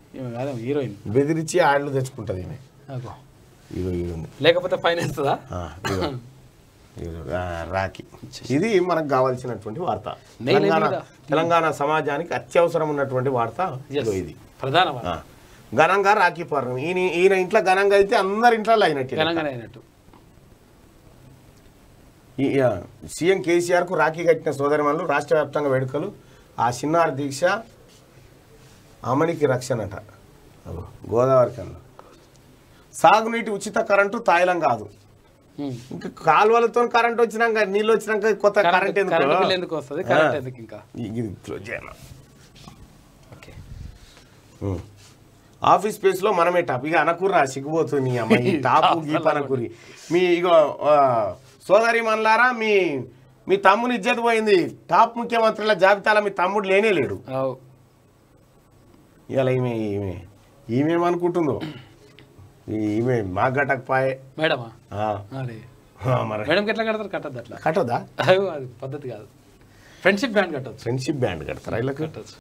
ఈమె కాదు హీరోయిన్ బెదిరించి ఆళ్ళు తెచ్చుకుంటుంది ఈమె అగో. ఇగో ఇది ఉంది లేకపోతే ఫైన్ వేస్తుందా ఆ, ఇదిగో. ఇదిగో, ఆ, రాఖీ ఇది మనకు కావాల్సినటువంటి వార్త నెయ్యి తెలంగాణ లేదా? తెలంగాణ సమాజానికి అత్యవసరం ఉన్నటువంటి వార్త ఇదిగో ఇది ప్రధాన ఆ. వార్త. ఘనంగా రాఖీ పౌర్ణమి ఈయన ఈయన ఇంట్లో ఘనంగా అయితే అందరి ఇంట్లో అయినట్టు ఘనంగానే అయినట్టు ఈ- ఆ, సీఎం కేసీఆర్కు రాఖీ కట్టిన సోదరిమణులు రాష్ట్ర వ్యాప్తంగా వేడుకలు ఆ చిన్నారి దీక్ష అమనికి రక్షణట అగో, గోదావరి కన్నా సాగునీటి ఉచిత కరెంటు తాయిలం కాదు ఉమ్. ఇంకా కాలువలతో కరెంట్ వచ్చినాక నీళ్ళు వచ్చినాక కొత్త కరెంట్ కరెంట్ కరెంట్ బిల్ ఎందుకు ఎందుకు వస్తుంది కరెంట్ ఆ. ఎందుకు ఇంకా ఇది క్లోజ్ చేయాలి ఓకే ఉం. ఆఫీస్ స్పేస్ లో మనమే టాప్ ఇక అనకుర్రా సిగ్గుపోతుంది నీ అమ్మ ఈ టాపు గీప్ అనకురి మీ ఇగో ఆ, సోదరి మనలారా మీ మీ తమ్ముని ఇజ్జత్ పోయింది టాప్ ముఖ్యమంత్రుల జాబితాలో మీ తమ్ముడు లేనే లేడు అవు. ఇలా ఈమె ఈమె ఈమెమనుకుంటుందో ఈ- ఈమె మా గటకపాయే మేడమా ఆ, అదే ఆ, మరి మేడంకి ఎట్లా కడతారు కట్టద్దు అట్లా కట్టదా అయ్యో, అది పద్ధతి కాదు ఫ్రెండ్షిప్ బ్యాండ్ కట్టచ్చు ఫ్రెండ్షిప్ బ్యాండ్ కడతారా ఇలా కట్టచ్చు